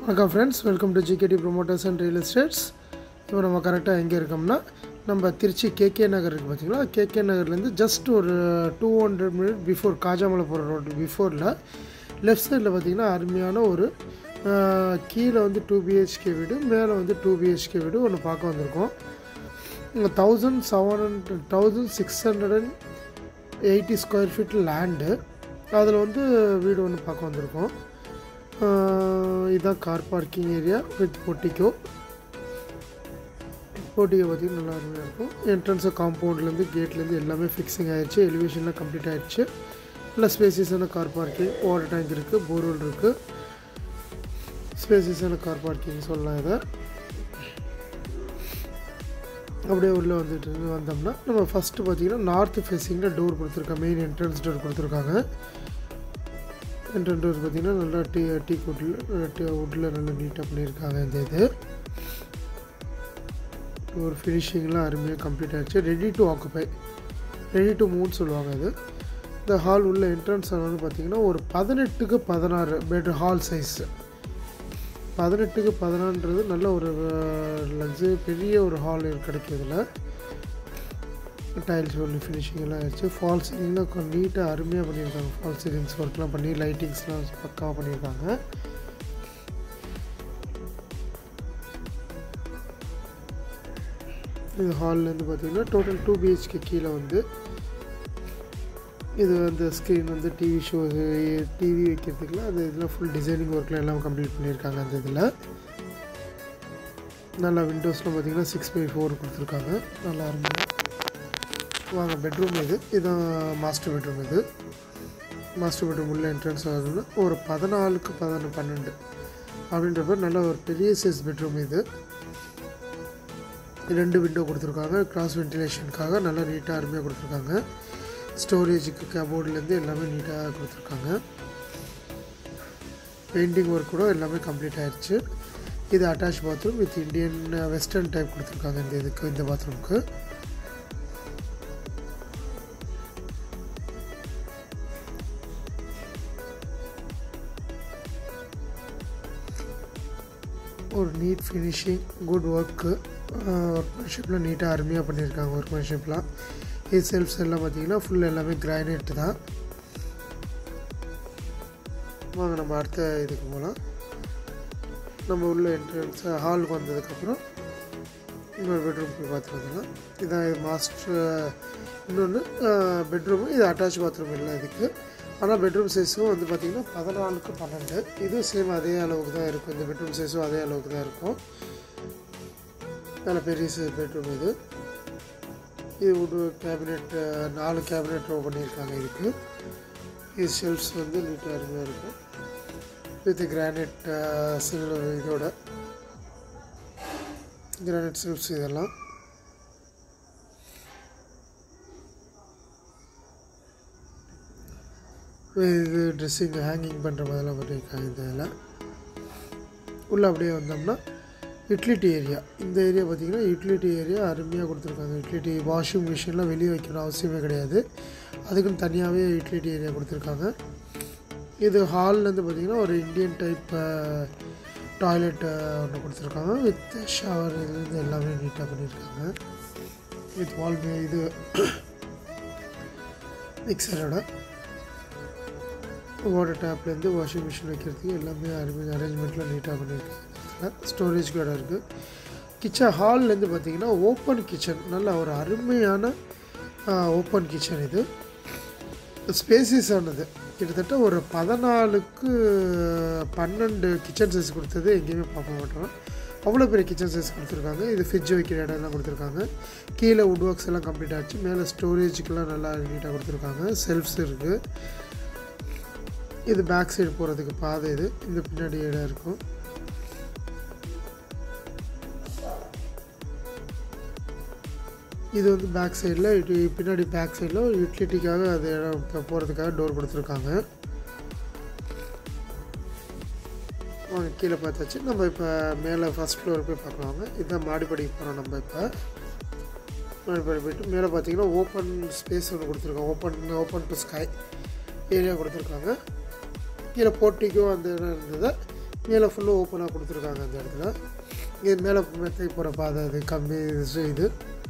வணக்கம் friends welcome to GKD promoters and real estates இப்போ நம்ம கரெக்டாக எங்கே இருக்கோம்னா நம்ம திருச்சி கேகே நகர் இருக்குது பார்த்தீங்களா கேகே நகர்லேருந்து ஜஸ்ட் ஒரு two hundred minute before Kajamalai போகிற ரோடு பிஃபோரில் லெஃப்ட் சைடில் பார்த்தீங்கன்னா அருமையான ஒரு அஹ், கீழே வந்து டூ பிஹெச்கே வீடு மேலே வந்து டூ பிஹெச்கே வீடு ஒன்று பார்க்க வந்திருக்கோம் thousand seven hundred thousand six hundred and eighty square feet land அதில் வந்து வீடு ஒன்று பார்க்க வந்திருக்கோம் ஆஹ் இதுதான் car parking area with portico portico பார்த்திங்கன்னா நல்லா அருமையாக இருக்கும் என்ட்ரன்ஸு காம்பவுண்ட்லேருந்து கேட்லேருந்து எல்லாமே ஃபிக்ஸிங் ஆயிடுச்சு எலிவேஷன்லாம் கம்ப்ளீட் ஆயிடுச்சு நல்லா ஸ்பேசியஸான கார் பார்க்கிங் வாட்டர் டேங்க் இருக்குது போர்வெல் இருக்குது ஸ்பேசியஸான கார் பார்க்கிங் சொல்லலாம் இதை அப்படியே உள்ளே வந்துட்டு வந்தோம்னா நம்ம ஃபஸ்ட்டு பார்த்தீங்கன்னா நார்த் ஃபேஸிங்கில் டோர் கொடுத்துருக்காங்க மெயின் என்ட்ரன்ஸ் டோர் கொடுத்துருக்காங்க என்ட்ரன்ஸ் டோர் பார்த்தீங்கன்னா நல்லா டீ டீ குட்டில் டீ வுட்டில் நல்லா நீட்டாக பண்ணியிருக்காங்க இந்த இது ஒரு ஃபினிஷிங்லாம் அருமையாக கம்ப்ளீட் ஆகிடுச்சு ready to occupy ready to move சொல்லுவாங்க இது இந்த ஹால் உள்ள என்ட்ரன்ஸ் வந்து பார்த்தீங்கன்னா ஒரு பதினெட்டுக்கு பதினாறு பெட் ஹால் சைஸ் பதினெட்டுக்கு பதினான்றது நல்ல ஒரு லக்ஸரி பெரிய ஒரு ஹால் கிடைக்கும் இதில் டைல்ஸ் ஒன்று ஃபினிஷிங் எல்லாம் ஆயிடுச்சு ஃபால் சீலிங்லாம் கொஞ்சம் நீட்டாக அருமையாக பண்ணியிருக்காங்க ஃபால் சீலிங்ஸ் ஒர்க்லாம் பண்ணி லைட்டிங்ஸ்லாம் பக்காவாக பண்ணியிருக்காங்க இது ஹால்லேருந்து பார்த்தீங்கன்னா டோட்டல் டூ பிஹெச்கே கீழே வந்து இது வந்து ஸ்க்ரீன் வந்து டிவி ஷோ டிவி வைக்கிறதுக்குலாம் அந்த இதில் ஃபுல் டிசைனிங் ஒர்க்லாம் எல்லாம் கம்ப்ளீட் பண்ணியிருக்காங்க அந்த இதில் நல்லா விண்டோஸ்லாம் பார்த்தீங்கன்னா சிக்ஸ் பை ஃபோர் கொடுத்துருக்காங்க நல்லா அருமையாக வாங்க பெட்ரூம் இது இதுதான் மாஸ்டர் பெட்ரூம் இது மாஸ்டர் பெட்ரூம் உள்ள என்ட்ரன்ஸ் ஆகுதுன்னா ஒரு பதினாலுக்கு பதினொன்று பன்னெண்டு அப்படின்றப்ப நல்ல ஒரு பெரிய சைஸ் பெட்ரூம் இது ரெண்டு விண்டோ கொடுத்துருக்காங்க கிராஸ் வென்டிலேஷனுக்காக நல்லா நீட்டாக அருமையாக கொடுத்துருக்காங்க ஸ்டோரேஜுக்கு கபோர்ட்லேருந்து எல்லாமே நீட்டாக கொடுத்துருக்காங்க பெயிண்டிங் ஒர்க் கூட எல்லாமே கம்ப்ளீட் ஆயிடுச்சு இது attach bathroom with Indian western type கொடுத்துருக்காங்க இந்த இதுக்கு இந்த பாத்ரூமுக்கு ஒரு நீட் ஃபினிஷிங் குட் ஒர்க்கு ஒர்க்மேன்ஷிப்பில் நீட்டாக அருமையாக பண்ணியிருக்காங்க ஒர்க்மேன்ஷிப்லாம் இது செல்ஃப்ஸ் எல்லாம் பார்த்தீங்கன்னா ஃபுல் எல்லாமே கிரானைட் தான் வாங்க நம்ம அடுத்த இதுக்கு போகலாம் நம்ம உள்ள என்ட்ரன்ஸ் ஹாலுக்கு வந்ததுக்கப்புறம் இன்னொரு பெட்ரூம் போய் பார்த்துட்டு வந்துடலாம் இதான் இது மாஸ்டர் இன்னொன்று பெட்ரூமு இது அட்டாச் பாத்ரூம் இல்லை இதுக்கு ஆனால் பெட்ரூம் சைஸும் வந்து பார்த்திங்கன்னா பதினாலுக்கு பன்னெண்டு இதுவும் சேம் அதே அளவுக்கு தான் இருக்கும் இந்த பெட்ரூம் சைஸும் அதே அளவுக்கு தான் இருக்கும் நல்ல பெரிய சைஸ் பெட்ரூம் இது இது ஒரு கேபினெட் நாலு கேபினெட் ரோவ் பண்ணியிருக்காங்க இதுக்கு இது ஷெல்ஃப்ஸ் வந்து நீட்டாக அருமையாக இருக்கும் வித் கிரானைட் சில்வர் இதோட கிரானைட் ஷெல்ஃப்ஸ் இதெல்லாம் இது ட்ரெஸ்ஸிங் ஹேங்கிங் பண்ணுற மாதிரிலாம் பண்ணியிருக்காங்க இந்த இதில் உள்ளே அப்படியே வந்தோம்னா யூட்டிலிட்டி ஏரியா இந்த ஏரியா பார்த்திங்கன்னா யூட்டிலிட்டி ஏரியா அருமையாக கொடுத்துருக்காங்க யூட்டிலிட்டி வாஷிங் மிஷின்லாம் வெளியே வைக்கணும் அவசியமே கிடையாது அதுக்குன்னு தனியாகவே யூட்டிலிட்டி ஏரியா கொடுத்துருக்காங்க இது ஹால்லேருந்து பார்த்திங்கன்னா ஒரு இந்தியன் டைப் டாய்லெட் ஒன்று கொடுத்துருக்காங்க வித் ஷவர் இதுலேருந்து எல்லாமே நீட்டாக பண்ணியிருக்காங்க வித் வால் இது மிக்சரோட வாட்டர் டேப்லேருந்து வாஷிங் மிஷின் வைக்கிறதுக்கு எல்லாமே அருமை அரேஞ்ச்மெண்ட்டில் நீட்டாக பண்ணியிருக்காங்க ஸ்டோரேஜ் இடம் இருக்குது கிச்சன் ஹால்லேருந்து பார்த்தீங்கன்னா ஓப்பன் கிச்சன் நல்ல ஒரு அருமையான ஓப்பன் கிச்சன் இது ஸ்பேசிஸ் ஆனது கிட்டத்தட்ட ஒரு பதினாலுக்கு பன்னெண்டு கிச்சன் சைஸ் கொடுத்தது எங்கேயுமே பார்க்க மாட்டோம் அவ்வளோ பெரிய கிச்சன் சைஸ் கொடுத்துருக்காங்க இது ஃப்ரிட்ஜ் வைக்கிற இடம்லாம் கொடுத்துருக்காங்க கீழே வுட் ஒர்க்ஸ் எல்லாம் கம்ப்ளீட் ஆச்சு மேலே ஸ்டோரேஜுக்கெல்லாம் நல்லா நீட்டாக கொடுத்துருக்காங்க செல்ஃப்ஸ் இருக்குது இது பேக் சைடு போகிறதுக்கு பாதை இது இந்த பின்னாடி இடம் இருக்கும் இது வந்து பேக் சைடில் இது பின்னாடி பேக் சைடில் யூட்டிலிட்டிக்காக அது இடம் இப்போ போகிறதுக்காக டோர் கொடுத்துருக்காங்க வாங்க கீழே பார்த்தாச்சு நம்ம இப்போ மேலே ஃபஸ்ட் ஃப்ளோர் போய் பார்க்கலாங்க இதுதான் மாடிப்படிக்கு போகிறோம் நம்ம இப்போ மாடிப்படி போயிட்டு மேலே பார்த்தீங்கன்னா ஓப்பன் ஸ்பேஸ் ஒன்று கொடுத்துருக்காங்க open open to sky area கொடுத்துருக்காங்க கீழே போர்ட்டிக்கோ அந்த இடம் இருந்தது மேலே ஃபுல்லாக ஓப்பனாக கொடுத்துருக்காங்க அந்த இடத்துல இது மேலே மெத்தை போகிற பாதை அது கம்மி இது இது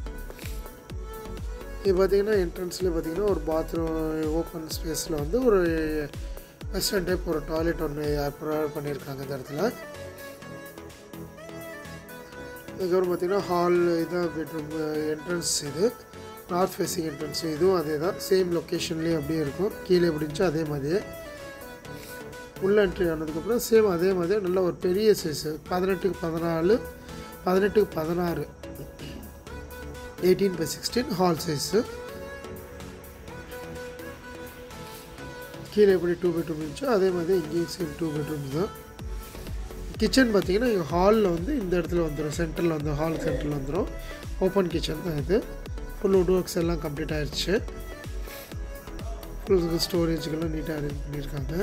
இது பார்த்தீங்கன்னா என்ட்ரன்ஸ்லேயே பார்த்தீங்கன்னா ஒரு பாத்ரூம் ஓப்பன் ஸ்பேஸில் வந்து ஒரு வெஸ்டர்ன் டைப் ஒரு டாய்லெட் ஒன்று ப்ரொவைட் பண்ணியிருக்காங்க இந்த இடத்துல அதுக்கப்புறம் பார்த்தீங்கன்னா ஹால் இதான் பெட்ரூம் என்ட்ரன்ஸ் இது நார்த் ஃபேஸிங் என்ட்ரன்ஸ் இதுவும் அதே தான் சேம் லொக்கேஷன்லேயே அப்படியே இருக்கும் கீழே எப்படி இருந்துச்சோ அதே மாதிரியே உள்ள என்ட்ரி ஆனதுக்கப்புறம் சேம் அதே மாதிரி நல்ல ஒரு பெரிய சைஸு பதினெட்டுக்கு பதினாலு பதினெட்டுக்கு பதினாறு eighteen by sixteen hall size கீழே எப்படி டூ பெட்ரூம் இருந்துச்சோ அதே மாதிரி இங்கேயும் சேம் டூ பெட்ரூம் தான் கிச்சன் பார்த்தீங்கன்னா இங்கே ஹாலில் வந்து இந்த இடத்துல வந்துடும் சென்டரில் வந்து ஹால் சென்டரில் வந்துடும் ஓப்பன் கிச்சன் தான் இது ஃபுல் வுட் ஒர்க்ஸ் எல்லாம் கம்ப்ளீட் ஆயிடுச்சு ஃபுல் ஸ்டோரேஜுக்கெல்லாம் நீட்டாக அரேஞ்ச் பண்ணியிருக்காங்க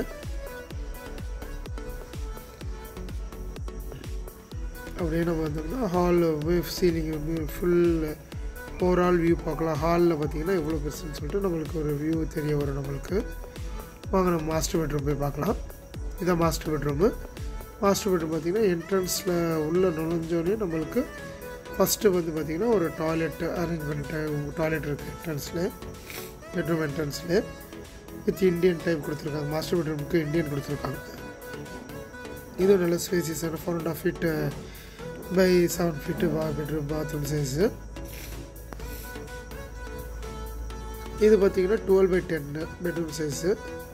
அப்படியே நம்ம வந்தோம்னா hall ceiling full overall view பார்க்கலாம் ஹாலில் பார்த்தீங்கன்னா எவ்வளோ பெருசுன்னு சொல்லிட்டு நம்மளுக்கு ஒரு வியூ தெரிய வரும் நம்மளுக்கு வாங்க நம்ம மாஸ்டர் பெட்ரூம் போய் பார்க்கலாம் இதான் மாஸ்டர் பெட்ரூமு மாஸ்டர் பெட்ரூம் பார்த்திங்கன்னா என்ட்ரன்ஸில் உள்ளே நுழைஞ்சோடனே நம்மளுக்கு ஃபஸ்ட்டு வந்து பார்த்திங்கன்னா ஒரு டாய்லெட் அரேஞ்ச் பண்ணிட்டு டாய்லெட் இருக்குது என்ட்ரன்ஸில் பெட்ரூம் என்ட்ரன்ஸில் வித் இந்தியன் டைப் கொடுத்துருக்காங்க மாஸ்டர் பெட்ரூமுக்கு இந்தியன் கொடுத்துருக்காங்க இதுவும் நல்ல ஸ்பேசியஸான four and half feet by seven feet பா பெட்ரூம் பாத்ரூம் சைஸு இது பார்த்தீங்கன்னா டுவெல் பை டென்னு பெட்ரூம் சைஸு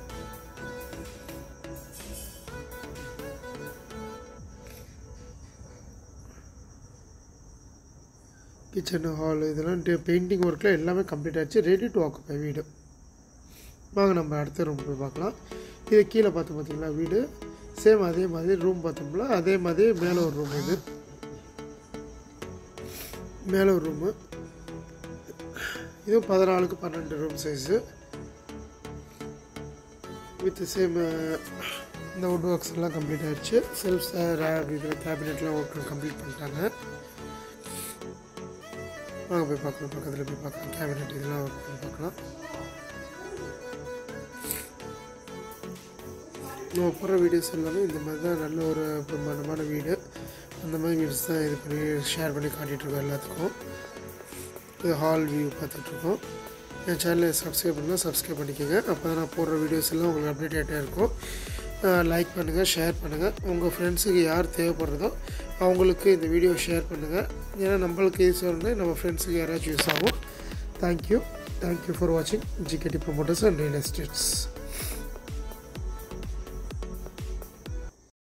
கிச்சன் ஹால் இதெல்லாம் பெயிண்டிங் ஒர்க்கில் எல்லாமே கம்ப்ளீட் ஆச்சு ரெடி டு ஆக்குப்பை வீடு வாங்க நம்ம அடுத்த ரூம் போய் பார்க்கலாம் இது கீழே பார்த்தோம் பார்த்தீங்களா வீடு சேம் அதே மாதிரி ரூம் பார்த்தோம்ல அதே மாதிரி மேலே ஒரு ரூம் இது மேலே ஒரு ரூமு இதுவும் பதினாலுக்கு பன்னெண்டு ரூம் சைஸு வித் சேம் இந்த வுட் ஒர்க்ஸ் எல்லாம் கம்ப்ளீட் ஆயிடுச்சு செல்ஃப் ரேக் இதில் கேபினெட்லாம் ஒர்க் கம்ப்ளீட் பண்ணிட்டாங்க வாங்க போய் பார்க்கலாம் பக்கத்தில் போய் பார்க்கலாம் கேபினெட் இதெல்லாம் ஒர்க் பண்ணி பார்க்கலாம் நம்ம போகிற வீடியோஸ் எல்லாமே இந்த மாதிரி தான் நல்ல ஒரு பிரம்மாண்டமான வீடு அந்த மாதிரி வீடியோஸ் தான் இது பண்ணி ஷேர் பண்ணி காட்டிகிட்ருக்கோம் எல்லாத்துக்கும் இது ஹால் வியூ பார்த்துட்ருக்கோம் என் சேனலை சப்ஸ்கிரைப் பண்ணால் சப்ஸ்கிரைப் பண்ணிக்கோங்க அப்போ தான் நான் போடுற வீடியோஸ் எல்லாம் உங்களுக்கு அப்டேட் ஆகிட்டே இருக்கும் லைக் பண்ணுங்கள் ஷேர் பண்ணுங்கள் உங்கள் ஃப்ரெண்ட்ஸுக்கு யார் தேவைப்படுறதோ அவங்களுக்கு இந்த வீடியோ ஷேர் பண்ணுங்கள் ஏன்னா நம்மளுக்கு யூஸ் ஆகுது நம்ம ஃப்ரெண்ட்ஸுக்கு யாராச்சும் யூஸ் ஆகும் தேங்க்யூ தேங்க்யூ ஃபார் வாட்சிங் GKD promoters and real estates